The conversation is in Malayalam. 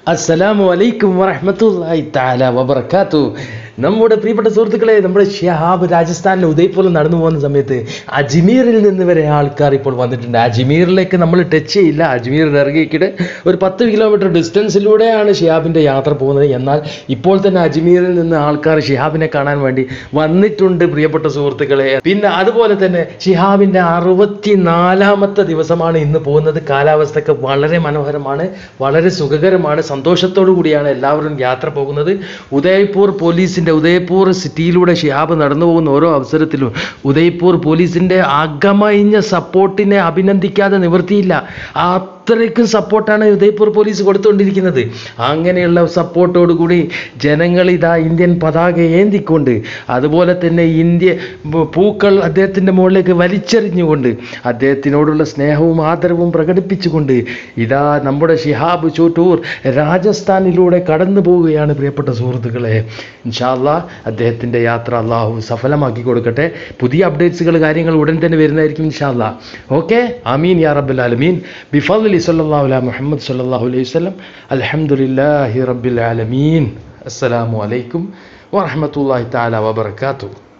അസ്സലാമു അലൈക്കും വറഹ്മത്തുള്ളാഹി തആല വബറകാത്തു നമ്മുടെ പ്രിയപ്പെട്ട സുഹൃത്തുക്കളെ നമ്മുടെ ഷിഹാബ് രാജസ്ഥാനിലെ ഉദയ്പൂരിൽ നടന്നു പോകുന്ന സമയത്ത് അജ്മീറിൽ നിന്ന് വരെ ആൾക്കാർ ഇപ്പോൾ വന്നിട്ടുണ്ട് അജ്മീറിലേക്ക് നമ്മൾ ടച്ച് ചെയ്യില്ല അജ്മീർ ഇറങ്ങിക്കിട്ട് ഒരു പത്ത് കിലോമീറ്റർ ഡിസ്റ്റൻസിലൂടെയാണ് ഷിഹാബിൻ്റെ യാത്ര പോകുന്നത് എന്നാൽ ഇപ്പോൾ തന്നെ അജ്മീറിൽ നിന്ന് ആൾക്കാർ ഷിഹാബിനെ കാണാൻ വേണ്ടി വന്നിട്ടുണ്ട് പ്രിയപ്പെട്ട സുഹൃത്തുക്കളെ പിന്നെ അതുപോലെ തന്നെ ഷിഹാബിൻ്റെ അറുപത്തി നാലാമത്തെ ദിവസമാണ് ഇന്ന് പോകുന്നത് കാലാവസ്ഥയൊക്കെ വളരെ മനോഹരമാണ് വളരെ സുഖകരമാണ് സന്തോഷത്തോടു കൂടിയാണ് എല്ലാവരും യാത്ര പോകുന്നത് ഉദയ്പൂർ പോലീസിൻ്റെ ഉദയ്പൂർ സിറ്റിയിലൂടെ ഷിഹാബ് നടന്നു പോകുന്ന ഓരോ അവസരത്തിലും ഉദയ്പൂർ പോലീസിൻ്റെ അകമഴിഞ്ഞ സപ്പോർട്ടിനെ അഭിനന്ദിക്കാതെ നിവൃത്തിയില്ല അത്രയ്ക്കും സപ്പോർട്ടാണ് ഉദയ്പൂർ പോലീസ് കൊടുത്തുകൊണ്ടിരിക്കുന്നത് അങ്ങനെയുള്ള സപ്പോർട്ടോടു കൂടി ജനങ്ങൾ ഇതാ ഇന്ത്യൻ പതാക ഏന്തിക്കൊണ്ട് അതുപോലെ തന്നെ ഇന്ത്യ പൂ- പൂക്കൾ അദ്ദേഹത്തിൻ്റെ മുകളിലേക്ക് വലിച്ചെറിഞ്ഞുകൊണ്ട് അദ്ദേഹത്തിനോടുള്ള സ്നേഹവും ആദരവും പ്രകടിപ്പിച്ചുകൊണ്ട് ഇതാ നമ്മുടെ ഷിഹാബ് ചോട്ടൂർ രാജസ്ഥാനിലൂടെ കടന്നു പോവുകയാണ് പ്രിയപ്പെട്ട സുഹൃത്തുക്കളെ ഇൻഷാല്ലാ അദ്ദേഹത്തിൻ്റെ യാത്ര അള്ളാഹു സഫലമാക്കി കൊടുക്കട്ടെ പുതിയ അപ്ഡേറ്റ്സുകൾ കാര്യങ്ങൾ ഉടൻ തന്നെ വരുന്നതായിരിക്കും ഇൻഷാല്ലാ ഓക്കെ ആമീൻ യാ റബ്ബുൽ ആലമീൻ ബിഫضل സല്ലല്ലാഹു അലാ മുഹമ്മദ് സല്ലല്ലാഹു അലൈഹി വസല്ലം അൽഹംദുലില്ലാഹി റബ്ബിൽ ആലമീൻ അസ്സലാമു അലൈക്കും വറഹ്മത്തുള്ളാഹി തആല വബറകാതുഹു